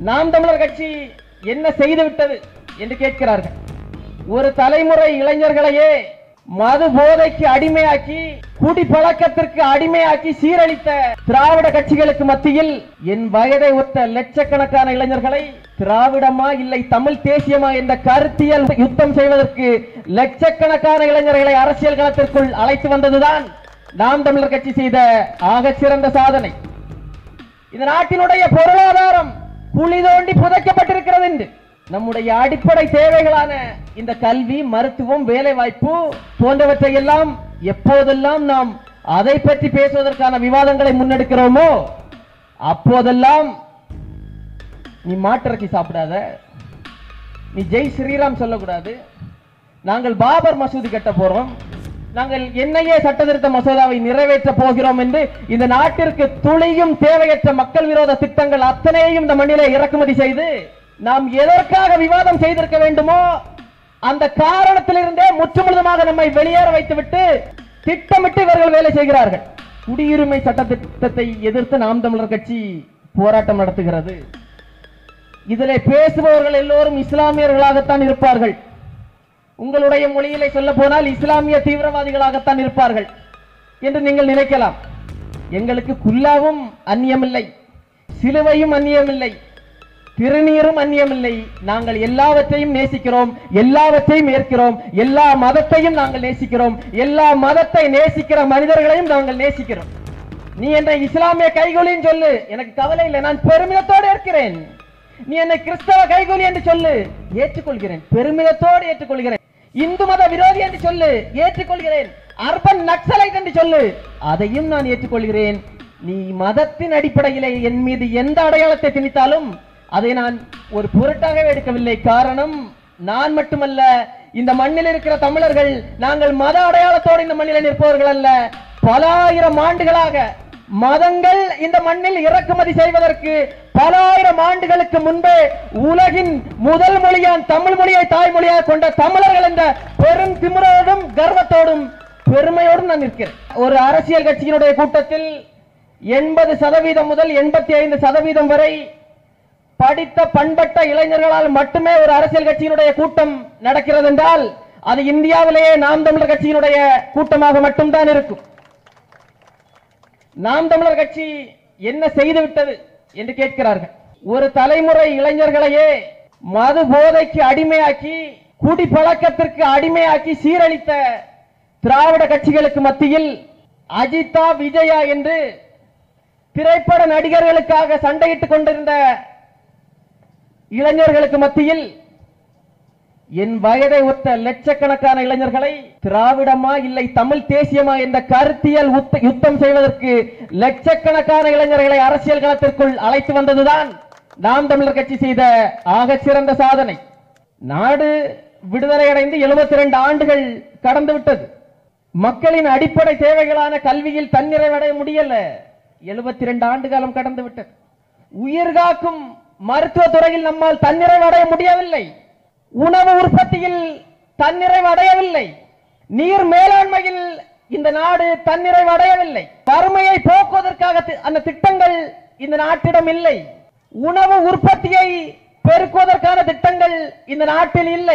நாம் தமிழர் கட்சி என்ன செய்து விட்டது என்று கேட்கிறார்கள் ஒரு தலைமுறை இளைஞர்களையே மது போதைக்கு அடிமையாக்கி குடி பழக்கத்திற்கு அடிமையாக்கி சீரழித்த திராவிட கட்சிகளுக்கு மத்தியில் என் வயதை ஒத்த லட்சக்கணக்கான இளைஞர்களை திராவிடமா இல்லை தமிழ் தேசியமா என்ற கருத்தியல் யுத்தம் செய்வதற்கு லட்சக்கணக்கான இளைஞர்களை அரசியல் களத்திற்குள் அழைத்து வந்ததுதான் நாம் தமிழர் கட்சி செய்த ஆகச் சிறந்த சாதனை இந்த நாட்டினுடைய பொருளாதாரம் குழி தோண்டி புதைக்கப்பட்டிருக்கிறது என்று நம்முடைய அடிப்படை தேவைகளான இந்த கல்வி மருத்துவம் வேலை வாய்ப்பு போன்றவற்றை எல்லாம் எப்போதெல்லாம் நாம் அதை பற்றி பேசுவதற்கான விவாதங்களை முன்னெடுக்கிறோமோ அப்போதெல்லாம் நீ மாட்டிறக்கி சாப்பிடாத நீ ஜெய் ஸ்ரீராம் சொல்லக்கூடாது நாங்கள் பாபர் மசூதி கட்ட போறோம் நாங்கள் என்ஐஏ சட்டத்திருத்த மசோதாவை நிறைவேற்ற போகிறோம் என்று இந்த நாட்டிற்கு துளியும் தேவையற்ற மக்கள் விரோத திட்டங்கள் அத்தனையும் இந்த மண்ணிலே இறக்குமதி செய்து நாம் எதற்காக விவாதம் செய்திருக்க வேண்டுமோ அந்த காரணத்திலிருந்தே முற்றுமுழுதுமாக நம்மை வெளியேற வைத்துவிட்டு திட்டமிட்டு இவர்கள் வேலை செய்கிறார்கள் குடியுரிமை சட்ட திட்டத்தை எதிர்த்து நாம் தமிழர் கட்சி போராட்டம் நடத்துகிறது இதிலே பேசுபவர்கள் எல்லோரும் இஸ்லாமியர்களாகத்தான் இருப்பார்கள் உங்களுடைய மொழியிலே சொல்ல போனால் இஸ்லாமிய தீவிரவாதிகளாகத்தான் இருப்பார்கள் என்று நீங்கள் நினைக்கலாம் எங்களுக்கு குல்லாவும் அந்நியமில்லை சிலுவையும் அந்நியமில்லை திருநீரும் அந்நியமில்லை நாங்கள் எல்லாவற்றையும் நேசிக்கிறோம் எல்லாவற்றையும் ஏற்கிறோம் எல்லா மதத்தையும் நாங்கள் நேசிக்கிறோம் எல்லா மதத்தை நேசிக்கிற மனிதர்களையும் நாங்கள் நேசிக்கிறோம் நீ என்னை இஸ்லாமிய கைகூலின்னு சொல்லு எனக்கு கவலை இல்லை நான் பெருமிதத்தோடு இருக்கிறேன் நீ என்னை கிறிஸ்தவ கைகூலி என்று சொல்லு ஏற்றுக்கொள்கிறேன் பெருமிதத்தோடு ஏற்றுக்கொள்கிறேன் இந்து மத விரோதி என்று சொல்லு ஏற்றுக்கொள்கிறேன் அர்பன் நக்சலைட் என்று சொல்லு அதையும் நான் ஏற்றுக்கொள்கிறேன் நீ மதத்தின் அடிப்படையிலே என் மீது எந்த அடையாளத்தை திணித்தாலும் அதை நான் ஒரு பொருட்டாகவே எடுக்கவில்லை காரணம் நான் மட்டுமல்ல இந்த மண்ணில் இருக்கிற தமிழர்கள் நாங்கள் மத அடையாளத்தோடு இந்த மண்ணில் நிற்பவர்கள் அல்ல பல ஆயிரம் ஆண்டுகளாக மதங்கள் இந்த மண்ணில் இறக்குமதி செய்வதற்கு பல ஆயிரம் ஆண்டுகளுக்கு முன்பே உலகின் முதல் மொழியான் தமிழ் மொழியை தாய்மொழியாக கொண்ட தமிழர்கள் என்ற பெரும் திமிரோடும் கர்வத்தோடும் பெருமையோடும் நான் நிற்கிறேன் ஒரு அரசியல் கட்சியினுடைய கூட்டத்தில் எண்பது சதவீதம் முதல் எண்பத்தி ஐந்து சதவீதம் வரை படித்த பண்பட்ட இளைஞர்களால் மட்டுமே ஒரு அரசியல் கட்சியினுடைய கூட்டம் நடக்கிறது என்றால் அது இந்தியாவிலேயே நாம் தமிழர் கட்சியினுடைய கூட்டமாக மட்டும்தான் இருக்கும் நாம் தமிழர் கட்சி என்ன செய்து விட்டது என்று கேட்கிறார்கள் ஒரு தலைமுறை இளைஞர்களையே மது போதைக்கு அடிமையாக்கி குடி பழக்கத்திற்கு அடிமையாக்கி சீரழித்த திராவிட கட்சிகளுக்கு மத்தியில் அஜிதா விஜயா என்று திரைப்பட நடிகர்களுக்காக சண்டையிட்டுக் கொண்டிருந்த இளைஞர்களுக்கு மத்தியில் என் வயதை ஒத்த லட்சக்கணக்கான இளைஞர்களை திராவிடமா இல்லை தமிழ் தேசியமா என்ற கருத்தியல் உத்த- யுத்தம் செய்வதற்கு லட்சக்கணக்கான இளைஞர்களை அரசியல் களத்திற்குள் அழைத்து வந்ததுதான் நாம் தமிழர் கட்சி செய்த ஆகச் சிறந்த சாதனை நாடு விடுதலை அடைந்து 72 ஆண்டுகள் கடந்து விட்டது மக்களின் அடிப்படை தேவைகளான கல்வியில் தன்னிறைவடைய முடியல 72 ஆண்டு காலம் கடந்து விட்டது உயிர் காக்கும் மருத்துவ துறையில் நம்மால் தன்னிறைவடைய முடியவில்லை உணவு உற்பத்தியில் தன்னிறைவு அடையவில்லை நீர் மேலாண்மையில் இந்த நாடு தன்னிறைவு அடையவில்லை வறுமையை போக்குவதற்காக தி- அந்த திட்டங்கள் இந்த நாட்டிடம் இல்லை உணவு உற்பத்தியை பெருக்குவதற்கான திட்டங்கள் இந்த நாட்டில் இல்லை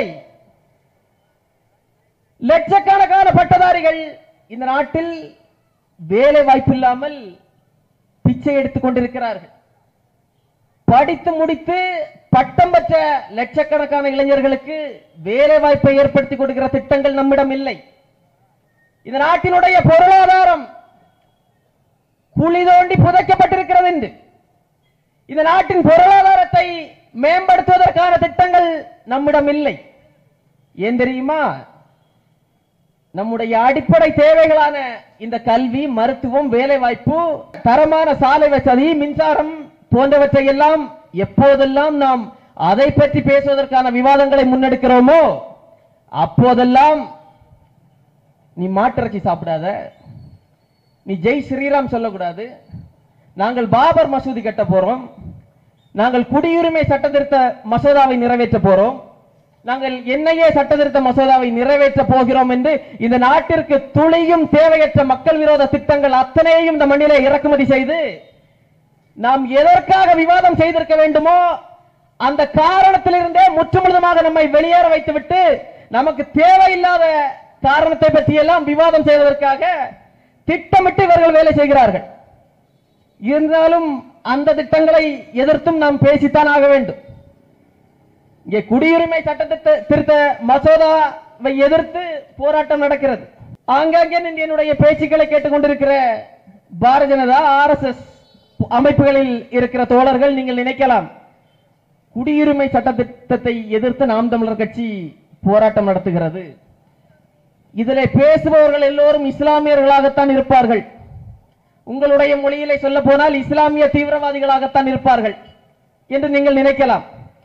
லட்சக்கணக்கான பட்டதாரிகள் இந்த நாட்டில் வேலை வாய்ப்பு இல்லாமல் பிச்சை எடுத்துக் கொண்டிருக்கிறார்கள் படித்து முடித்து பட்டம் பெற்ற லட்சக்கணக்கான இளைஞர்களுக்கு வேலை வாய்ப்பை ஏற்படுத்தி கொடுக்கிற திட்டங்கள் நம்மிடம் இல்லை இந்த நாட்டினுடைய பொருளாதாரம் குழி தோண்டி புதைக்கப்பட்டிருக்கிறது என்று இந்த நாட்டின் பொருளாதாரத்தை மேம்படுத்துவதற்கான திட்டங்கள் நம்மிடம் இல்லை ஏன் தெரியுமா நம்முடைய அடிப்படை தேவைகளான இந்த கல்வி மருத்துவம் வேலை வாய்ப்பு தரமான சாலை வசதி மின்சாரம் போன்றவற்றை எல்லாம் எப்போதெல்லாம் நாம் அதை பற்றி பேசுவதற்கான விவாதங்களை முன்னெடுக்கிறோமோ அப்போதெல்லாம் நீ மாட்டிறச்சி சாப்பிடாத நீ ஜெய் ஸ்ரீராம் சொல்லக்கூடாது நாங்கள் பாபர் மசூதி கட்ட போறோம் நாங்கள் குடியுரிமை சட்டத்திருத்த மசோதாவை நிறைவேற்ற போறோம் நாங்கள் என்ஐஏ சட்டத்திருத்த மசோதாவை நிறைவேற்ற போகிறோம் என்று இந்த நாட்டிற்கு துளியும் தேவையற்ற மக்கள் விரோத திட்டங்கள் அத்தனையும் இந்த மண்ணிலே இறக்குமதி செய்து நாம் எதற்காக விவாதம் செய்திருக்க வேண்டுமோ அந்த காரணத்திலிருந்தே முற்றுமுழுதுமாக நம்மை வெளியேற வைத்துவிட்டு நமக்கு தேவையில்லாத காரணத்தை பற்றி எல்லாம் விவாதம் செய்வதற்காக திட்டமிட்டு இவர்கள் வேலை செய்கிறார்கள் இருந்தாலும் அந்த திட்டங்களை எதிர்த்தும் நாம் பேசித்தான் ஆக வேண்டும் இங்கே குடியுரிமை சட்டத்தை திருத்த மசோதாவை எதிர்த்து போராட்டம் நடக்கிறது ஆங்காங்கே நின்று என்னுடைய பேச்சுக்களை கேட்டுக்கொண்டிருக்கிற பாரதிய ஜனதா ஆர்எஸ்எஸ் அமைப்புகளில் இருக்கிற தோழர்கள் நீங்கள் நினைக்கலாம் குடியுரிமை சட்ட திட்டத்தை எதிர்த்து நாம் தமிழர் கட்சி போராட்டம் நடத்துகிறது இதிலே பேசுபவர்கள் எல்லோரும் இஸ்லாமியர்களாகத்தான் இருப்பார்கள் உங்களுடைய மொழியிலே சொல்ல போனால் இஸ்லாமிய தீவிரவாதிகளாகத்தான் இருப்பார்கள் என்று நீங்கள் நினைக்கலாம்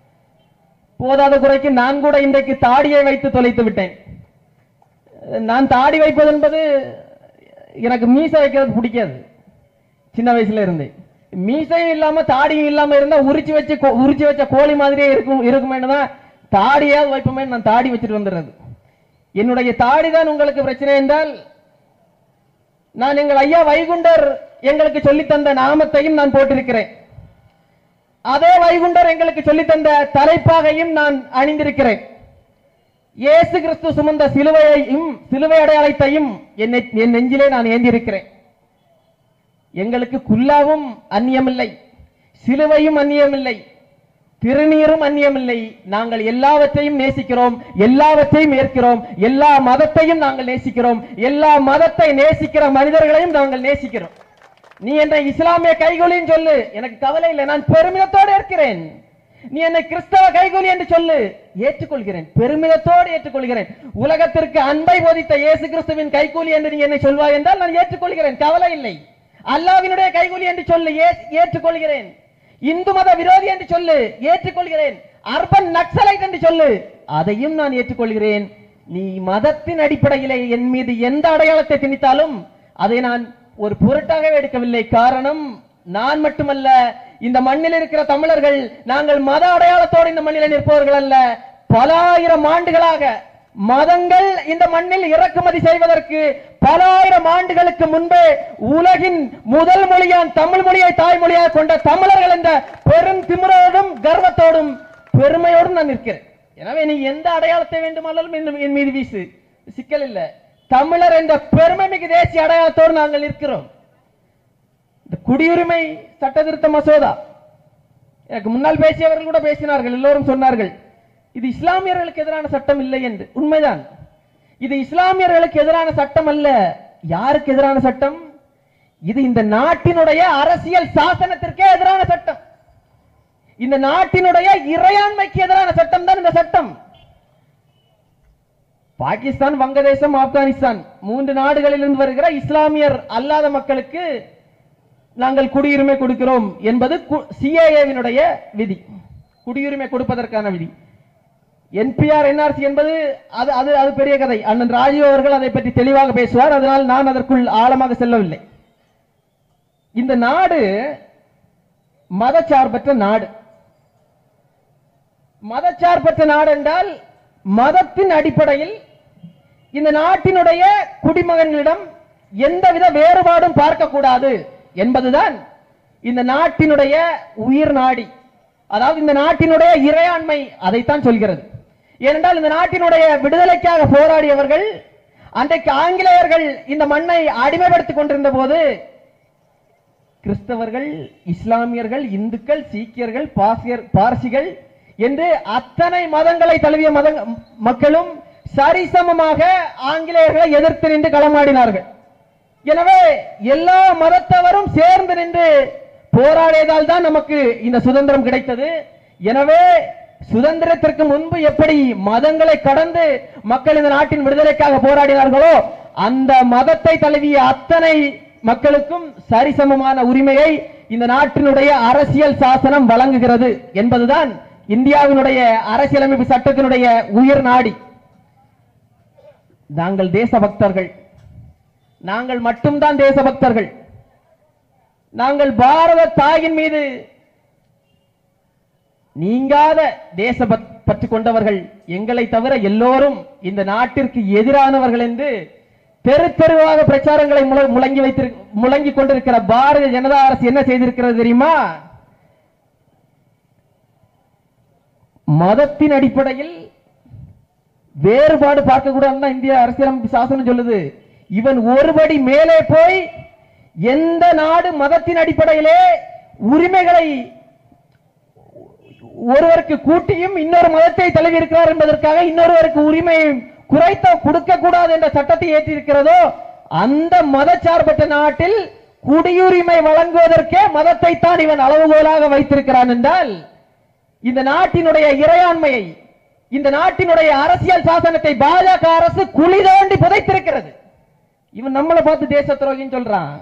போதாத குறைக்கு நான் கூட இன்றைக்கு தாடியை வைத்து தொலைத்து விட்டேன் நான் தாடி வைப்பது என்பது எனக்கு மீசை வைக்கிறது பிடிக்காது சின்ன வயசுல இருந்து மீசையும் இல்லாம தாடியும் இல்லாம இருந்தா உரிச்சு வச்சு கோ- உரிச்சு வச்ச கோழி மாதிரியே இருக்கும் இருக்குமேனு தான் தாடியாவது வைப்போமே நான் தாடி வச்சுட்டு வந்துடுறது என்னுடைய தாடி தான் உங்களுக்கு பிரச்சனை என்றால் நான் எங்கள் ஐயா வைகுண்டர் எங்களுக்கு சொல்லித் தந்த நாமத்தையும் நான் போட்டிருக்கிறேன் அதே வைகுண்டர் எங்களுக்கு சொல்லித் தந்த தலைப்பாகையும் நான் அணிந்திருக்கிறேன் இயேசு கிறிஸ்து சுமந்த சிலுவையையும் சிலுவை அடையாளத்தையும் என் நெ- என் நெஞ்சிலே நான் ஏந்தியிருக்கிறேன் எங்களுக்கு குல்லாவும் அந்நியமில்லை சிலுவையும் அந்நியமில்லை திருநீரும் அந்நியமில்லை நாங்கள் எல்லாவற்றையும் நேசிக்கிறோம் எல்லாவற்றையும் ஏற்கிறோம் எல்லா மதத்தையும் நாங்கள் நேசிக்கிறோம் எல்லா மதத்தை நேசிக்கிற மனிதர்களையும் நாங்கள் நேசிக்கிறோம் நீ என்னை இஸ்லாமிய கைகூலின்னு சொல்லு எனக்கு கவலை இல்லை நான் பெருமிதத்தோடு இருக்கிறேன் நீ என்னை கிறிஸ்தவ கைகூலி என்று சொல்லு ஏற்றுக்கொள்கிறேன் பெருமிதத்தோடு ஏற்றுக்கொள்கிறேன் உலகத்திற்கு அன்பை போதித்த இயேசு கிறிஸ்துவின் கைகூலி என்று நீ என்னை சொல்வாய் என்றால் நான் ஏற்றுக்கொள்கிறேன் கவலை இல்லை அல்லாவினுடைய கைகூலி என்று சொல்லு ஏ- ஏற்றுக்கொள்கிறேன் இந்து மத விரோதி என்று சொல்லு ஏற்றுக்கொள்கிறேன் அர்பன் நக்சலைட் என்று சொல்லு அதையும் நான் ஏற்றுக்கொள்கிறேன் நீ மதத்தின் அடிப்படையிலே என் மீது எந்த அடையாளத்தை திணித்தாலும் அதை நான் ஒரு பொருட்டாகவே எடுக்கவில்லை காரணம் நான் மட்டுமல்ல இந்த மண்ணில் இருக்கிற தமிழர்கள் நாங்கள் மத அடையாளத்தோடு இந்த மண்ணில் நிற்பவர்கள் அல்ல பல ஆயிரம் ஆண்டுகளாக மதங்கள் இந்த மண்ணில் இறக்குமதி செய்வதற்கு பல ஆயிரம் ஆண்டுகளுக்கு முன்பே உலகின் முதல் மொழியான் தமிழ் மொழியை தாய்மொழியாக கொண்ட தமிழர்கள் என்ற பெரும் திமிரோடும் கர்வத்தோடும் பெருமையோடும் நான் நிற்கிறேன் எனவே நீ எந்த அடையாளத்தை வேண்டுமானாலும் என் என் மீது வீசு சிக்கல் இல்ல தமிழர் என்ற பெருமை மிகு தேசிய அடையாளத்தோடு நாங்கள் நிற்கிறோம் இந்த குடியுரிமை சட்ட திருத்த மசோதா எனக்கு முன்னால் பேசியவர்கள் கூட பேசினார்கள் எல்லோரும் சொன்னார்கள் இது இஸ்லாமியர்களுக்கு எதிரான சட்டம் இல்லை என்று உண்மைதான் இது இஸ்லாமியர்களுக்கு எதிரான சட்டம் அல்ல யாருக்கு எதிரான சட்டம் இது இந்த நாட்டினுடைய அரசியல் சாசனத்திற்கே எதிரான சட்டம் இந்த நாட்டினுடைய இறையாண்மைக்கு எதிரான சட்டம் தான் இந்த சட்டம் பாகிஸ்தான் வங்கதேசம் ஆப்கானிஸ்தான் மூன்று நாடுகளிலிருந்து வருகிற இஸ்லாமியர் அல்லாத மக்களுக்கு நாங்கள் குடியுரிமை கொடுக்கிறோம் என்பது சிஏஏவினுடைய விதி குடியுரிமை கொடுப்பதற்கான விதி என்பிஆர் என்ஆர்சி என்பது அது அது அது பெரிய கதை அண்ணன் ராஜீவ் அவர்கள் அதை பற்றி தெளிவாக பேசுவார் அதனால் நான் அதற்குள் ஆழமாக செல்லவில்லை இந்த நாடு மதச்சார்பற்ற நாடு மதச்சார்பற்ற நாடு என்றால் மதத்தின் அடிப்படையில் இந்த நாட்டினுடைய குடிமகன்களிடம் எந்தவித வேறுபாடும் பார்க்கக்கூடாது என்பதுதான் இந்த நாட்டினுடைய உயிர் நாடி அதாவது இந்த நாட்டினுடைய இறையாண்மை அதைத்தான் சொல்கிறது ஏனென்றால் இந்த நாட்டினுடைய விடுதலைக்காக போராடியவர்கள் அன்றைக்கு ஆங்கிலேயர்கள் இந்த மண்ணை அடிமைப்படுத்திக் கொண்டிருந்த போது கிறிஸ்தவர்கள் இஸ்லாமியர்கள் இந்துக்கள் சீக்கியர்கள் பாசியர் பார்சிகள் என்று அத்தனை மதங்களை தழுவிய மத மக்களும் சரிசமமாக ஆங்கிலேயர்களை எதிர்த்து நின்று களமாடினார்கள் எனவே எல்லா மதத்தவரும் சேர்ந்து நின்று போராடியதால் தான் நமக்கு இந்த சுதந்திரம் கிடைத்தது எனவே சுதந்திரத்திற்கு முன்பு எப்படி மதங்களை கடந்து மக்கள் இந்த நாட்டின் விடுதலைக்காக போராடினார்களோ அந்த மதத்தை தழுவிய அத்தனை மக்களுக்கும் சரிசமமான உரிமையை இந்த நாட்டினுடைய அரசியல் சாசனம் வழங்குகிறது என்பதுதான் இந்தியாவினுடைய அரசியலமைப்பு சட்டத்தினுடைய உயிர் நாடி நாங்கள் தேசபக்தர்கள் நாங்கள் மட்டும்தான் தேசபக்தர்கள் நாங்கள் பாரத தாயின் மீது நீங்காத தேச பற்று கொண்டவர்கள் எங்களை தவிர எல்லோரும் இந்த நாட்டிற்கு எதிரானவர்கள் என்று தெரு தெருவாக பிரச்சாரங்களை முழ- முழங்கி வைத்திரு முழங்கி கொண்டிருக்கிற பாரதிய ஜனதா அரசு என்ன செய்திருக்கிறது தெரியுமா மதத்தின் அடிப்படையில் வேறுபாடு பார்க்க கூடாதுன்னு இந்திய அரசியலமைப்பு சாசனம் சொல்லுது இவன் ஒருபடி மேலே போய் எந்த நாடு மதத்தின் அடிப்படையிலே உரிமைகளை ஒருவருக்கு கூட்டியும் இன்னொரு மதத்தை தழுவி இருக்கிறார் என்பதற்காக இன்னொருவருக்கு உரிமையை குறைத்த கொடுக்க கூடாது என்ற சட்டத்தை ஏற்றிருக்கிறதோ அந்த மதச்சார்பற்ற நாட்டில் குடியுரிமை வழங்குவதற்கே மதத்தை தான் இவன் அளவுகோலாக வைத்திருக்கிறான் என்றால் இந்த நாட்டினுடைய இறையாண்மையை இந்த நாட்டினுடைய அரசியல் சாசனத்தை பாஜக அரசு குழி தோண்டி புதைத்திருக்கிறது இவன் நம்மளை பார்த்து தேச துரோகின்னு சொல்றான்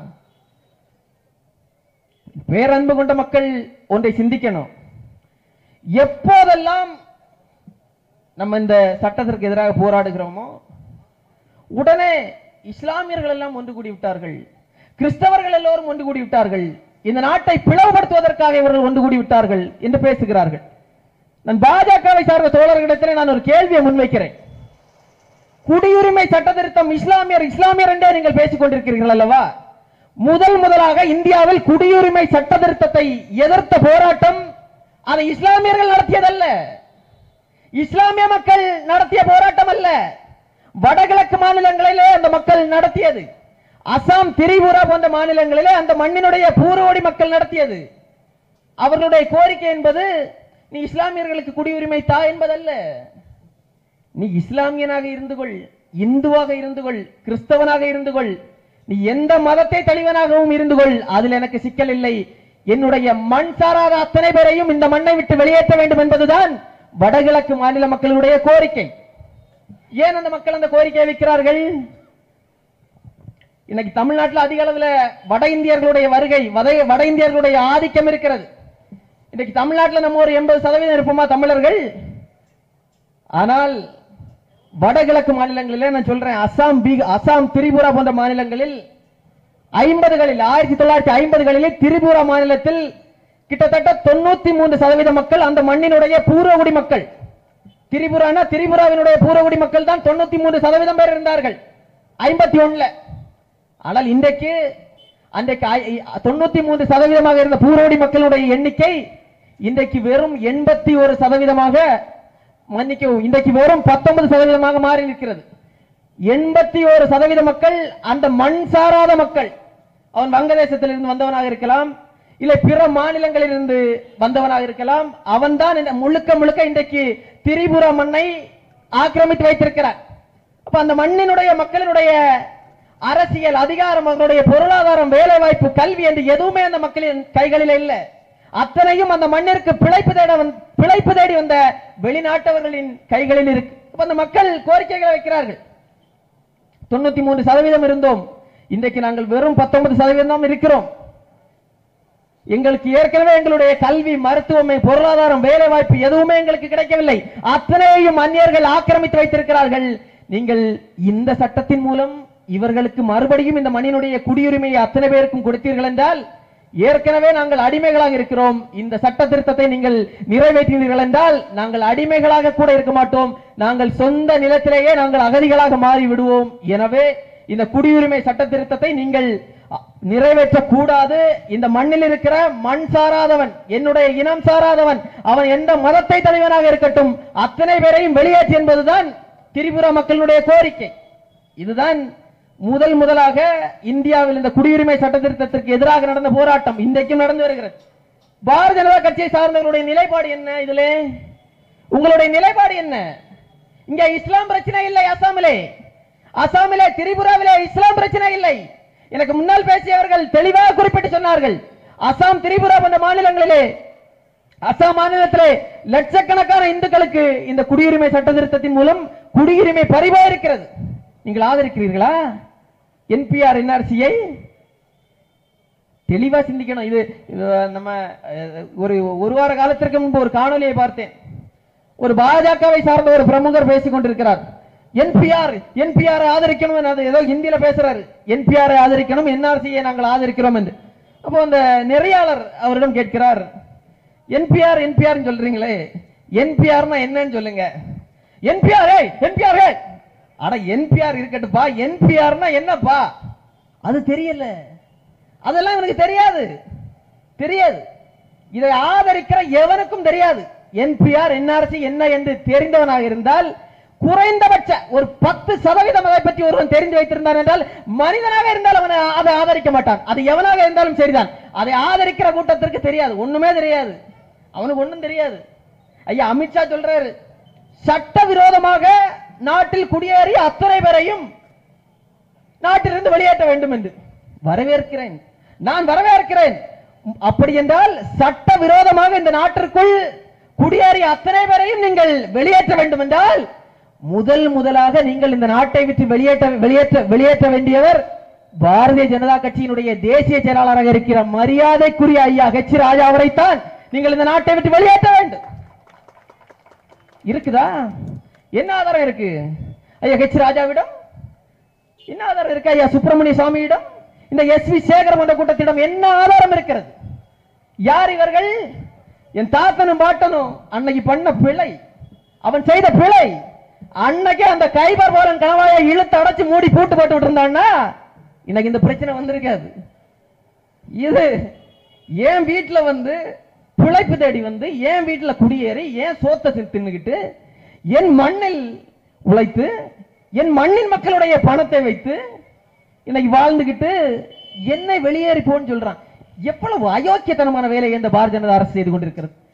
பேரன்பு கொண்ட மக்கள் ஒன்றை சிந்திக்கணும் எப்போதெல்லாம் நம்ம இந்த சட்டத்திற்கு எதிராக போராடுகிறோமோ உடனே இஸ்லாமியர்கள் எல்லாம் ஒன்று கூடி விட்டார்கள் கிறிஸ்தவர்கள் எல்லோரும் ஒன்று கூடி விட்டார்கள் இந்த நாட்டை பிளவுபடுத்துவதற்காக இவர்கள் ஒன்று கூடி விட்டார்கள் என்று பேசுகிறார்கள் நான் பாஜகவை சார்ந்த தோழர்களிடத்தில் நான் ஒரு கேள்வியை முன்வைக்கிறேன் குடியுரிமை சட்ட திருத்தம் இஸ்லாமியர் இஸ்லாமியர் என்றே நீங்கள் பேசிக் கொண்டிருக்கிறீர்கள் அல்லவா முதல் முதலாக இந்தியாவில் குடியுரிமை சட்ட திருத்தத்தை எதிர்த்த போராட்டம் அதை இஸ்லாமியர்கள் நடத்தியதல்ல இஸ்லாமிய மக்கள் நடத்திய போராட்டம் அல்ல வடகிழக்கு மாநிலங்களிலே அந்த மக்கள் நடத்தியது அசாம் திரிபுரா போன்ற மாநிலங்களிலே அந்த மண்ணினுடைய பூர்வடி மக்கள் நடத்தியது அவர்களுடைய கோரிக்கை என்பது நீ இஸ்லாமியர்களுக்கு குடியுரிமை தா என்பதல்ல நீ இஸ்லாமியனாக இருந்து கொள் இந்துவாக இருந்து கொள் கிறிஸ்தவனாக இருந்து கொள் நீ எந்த மதத்தை தழிவனாகவும் இருந்து கொள் அதில் எனக்கு சிக்கல் இல்லை என்னுடைய மண் சாராத அத்தனை பேரையும் இந்த மண்ணை விட்டு வெளியேற்ற வேண்டும் என்பதுதான் வடகிழக்கு மாநில மக்களுடைய கோரிக்கை ஏன் அந்த மக்கள் அந்த கோரிக்கையை வைக்கிறார்கள் இன்னைக்கு தமிழ்நாட்டில் அதிக அளவுல வட இந்தியர்களுடைய வருகை வட- வட இந்தியர்களுடைய ஆதிக்கம் இருக்கிறது இன்னைக்கு தமிழ்நாட்டில் நம்ம ஒரு எண்பது சதவீதம் இருப்போமா தமிழர்கள் ஆனால் வடகிழக்கு மாநிலங்களிலே நான் சொல்றேன் அசாம் பீக அசாம் திரிபுரா போன்ற மாநிலங்களில் ஐம்பதுகளில் ஆயிரத்தி தொள்ளாயிரத்தி ஐம்பதுகளிலே திரிபுரா மாநிலத்தில் கிட்டத்தட்ட தொண்ணூத்தி மூன்று சதவீத மக்கள் அந்த மண்ணினுடைய பூர்வகுடி மக்கள் திரிபுரானா திரிபுராவினுடைய பூர்வகுடி மக்கள் தான் தொண்ணூத்தி மூன்று சதவீதம் பேர் இருந்தார்கள் ஐம்பத்தி ஒண்ணுல ஆனால் இன்றைக்கு அன்றைக்கு ஐ- தொண்ணூத்தி மூன்று சதவீதமாக இருந்த பூர்வகுடி மக்களுடைய எண்ணிக்கை இன்றைக்கு வெறும் எண்பத்தி ஒரு சதவீதமாக மன்னிக்கவும் இன்றைக்கு வெறும் பத்தொன்பது சதவீதமாக மாறி இருக்கிறது எண்பத்தி ஒரு சதவீத மக்கள் அந்த மண் சாராத மக்கள் அவன் வங்கதேசத்திலிருந்து வந்தவனாக இருக்கலாம் இல்லை பிற மாநிலங்களில் இருந்து வந்தவனாக இருக்கலாம் அவன்தான் இந்த முழுக்க முழுக்க இன்றைக்கு திரிபுரா மண்ணை ஆக்கிரமித்து வைத்திருக்கிறார் அப்ப அந்த மண்ணினுடைய மக்களினுடைய அரசியல் அதிகாரம் அவர்களுடைய பொருளாதாரம் வேலை வாய்ப்பு கல்வி என்று எதுவுமே அந்த மக்களின் கைகளில் இல்ல அத்தனையும் அந்த மண்ணிற்கு பிழைப்பு தேட வந்- பிழைப்பு தேடி வந்த வெளிநாட்டவர்களின் கைகளில் இருக்கு அப்ப அந்த மக்கள் கோரிக்கைகளை வைக்கிறார்கள் தொண்ணூத்தி மூன்று சதவீதம் இருந்தோம் இன்றைக்கு நாங்கள் வெறும் பத்தொன்பது சதவீதம் தான் இருக்கிறோம் எங்களுக்கு ஏற்கனவே எங்களுடைய கல்வி மருத்துவமை பொருளாதாரம் வேலை வாய்ப்பு எதுவுமே எங்களுக்கு கிடைக்கவில்லை அத்தனையும் அந்நியர்கள் ஆக்கிரமித்து வைத்திருக்கிறார்கள் நீங்கள் இந்த சட்டத்தின் மூலம் இவர்களுக்கு மறுபடியும் இந்த மண்ணினுடைய குடியுரிமையை அத்தனை பேருக்கும் கொடுத்தீர்கள் என்றால் ஏற்கனவே நாங்கள் அடிமைகளாக இருக்கிறோம் இந்த சட்ட திருத்தத்தை நீங்கள் நிறைவேற்றினீர்கள் என்றால் நாங்கள் அடிமைகளாக கூட இருக்க மாட்டோம் நாங்கள் சொந்த நிலத்திலேயே நாங்கள் அகதிகளாக மாறி விடுவோம் எனவே இந்த குடியுரிமை சட்ட திருத்தத்தை நீங்கள் அ, நிறைவேற்றக் கூடாது இந்த மண்ணில் இருக்கிற மண் சாராதவன் என்னுடைய இனம் சாராதவன் அவன் எந்த மதத்தை தலைவனாக இருக்கட்டும் அத்தனை பேரையும் வெளியேற்று என்பதுதான் திரிபுரா மக்களுடைய கோரிக்கை இதுதான் முதல் முதலாக இந்தியாவில் இந்த குடியுரிமை சட்ட திருத்தத்திற்கு எதிராக நடந்த போராட்டம் இன்றைக்கும் நடந்து வருகிறது பாரதிய ஜனதா கட்சியை சார்ந்தவர்களுடைய நிலைப்பாடு என்ன இதுல உங்களுடைய நிலைப்பாடு என்ன இங்க இஸ்லாம் பிரச்சனை இல்லை அசாமிலே அசாமிலே திரிபுராவிலே இஸ்லாம் பிரச்சனை இல்லை எனக்கு முன்னால் பேசியவர்கள் தெளிவாக குறிப்பிட்டு சொன்னார்கள் அசாம் திரிபுரா போன்ற மாநிலங்களிலே அசாம் மாநிலத்திலே லட்சக்கணக்கான இந்துக்களுக்கு இந்த குடியுரிமை சட்ட திருத்தத்தின் மூலம் குடியுரிமை பறிவா இருக்கிறது நீங்கள் ஆதரிக்கிறீர்களா என்பிஆர் என்ஆர்சியை தெளிவா சிந்திக்கணும் இது இது நம்ம அஹ், ஒரு ஒரு வார காலத்திற்கு முன்பு ஒரு காணொலியை பார்த்தேன் ஒரு பாஜகவை சார்ந்த ஒரு பிரமுகர் பேசிக் கொண்டிருக்கிறார் என்பிஆர் என்பிஆர் ஆதரிக்கணும் அது ஏதோ ஹிந்தியில பேசுறாரு என்பிஆர் ஆதரிக்கணும் என்ஆர்சியை நாங்கள் ஆதரிக்கிறோம் என்று அப்போ அந்த நெறியாளர் அவரிடம் கேட்கிறார் என்பிஆர் என்பிஆர் சொல்றீங்களே என்பிஆர்னா என்னன்னு சொல்லுங்க என்பிஆர் என்பிஆர் அட என்பிஆர் இருக்கட்டும்பா என்பிஆர்னா என்னப்பா அது தெரியல அதெல்லாம் இவனுக்கு தெரியாது தெரியாது இதை ஆதரிக்கிற எவனுக்கும் தெரியாது என்பிஆர் என்ஆர்சி என்ன என்று தெரிந்தவனாக இருந்தால் குறைந்தபட்ச ஒரு பத்து சதவீதம் அதை பற்றி ஒருவன் தெரிந்து வைத்திருந்தான் என்றால் மனிதனாக இருந்தால் அவனை அதை ஆதரிக்க மாட்டான் அது எவனாக இருந்தாலும் சரிதான் அதை ஆதரிக்கிற கூட்டத்திற்கு தெரியாது ஒண்ணுமே தெரியாது அவனுக்கு ஒண்ணும் தெரியாது ஐயா அமித்ஷா சொல்றாரு சட்டவிரோதமாக நாட்டில் குடியேறிய அத்தனை பேரையும் நாட்டிலிருந்து வெளியேற்ற வேண்டும் என்று வரவேற்கிறேன் நான் வரவேற்கிறேன் அப்படி என்றால் சட்ட விரோதமாக இந்த நாட்டிற்குள் குடியேறிய அத்தனை பேரையும் நீங்கள் வெளியேற்ற வேண்டும் என்றால் முதல் முதலாக நீங்கள் இந்த நாட்டை விட்டு வெளியேற்ற வெளியேற்ற வெளியேற்ற வேண்டியவர் பாரதிய ஜனதா கட்சியினுடைய தேசிய செயலாளராக இருக்கிற மரியாதைக்குரிய ஐயா ஹெச் ராஜா அவரைத்தான் நீங்கள் இந்த நாட்டை விட்டு வெளியேற்ற வேண்டும் இருக்குதா என்ன ஆதாரம் இருக்கு ஐயா ஹெச் ராஜாவிடம் என்ன ஆதாரம் இருக்கு ஐயா சுப்பிரமணிய சுவாமியிடம் இந்த எஸ் வி சேகர் என்ற கூட்டத்திடம் என்ன ஆதாரம் இருக்கிறது யார் இவர்கள் என் தாத்தனும் பாட்டனும் அன்னைக்கு பண்ண பிழை அவன் செய்த பிழை அன்னைக்கு அந்த கைபர் போலன் கணவாயை இழுத்து அடைச்சு மூடி பூட்டு போட்டு இருந்தான்னா இன்னைக்கு இந்த பிரச்சனை வந்திருக்காது இது என் வீட்டுல வந்து பிழைப்பு தேடி வந்து என் வீட்டுல குடியேறி என் சோத்தை தின்னு- தின்னுகிட்டு என் மண்ணில் உழைத்து என் மண்ணின் மக்களுடைய பணத்தை வைத்து இன்னைக்கு வாழ்ந்துகிட்டு என்னை வெளியேறி போன்னு சொல்றான் எவ்வளவு அயோக்கியத்தனமான வேலையை இந்த பாரதிய ஜனதா அரசு செய்து கொண்டிருக்கிறது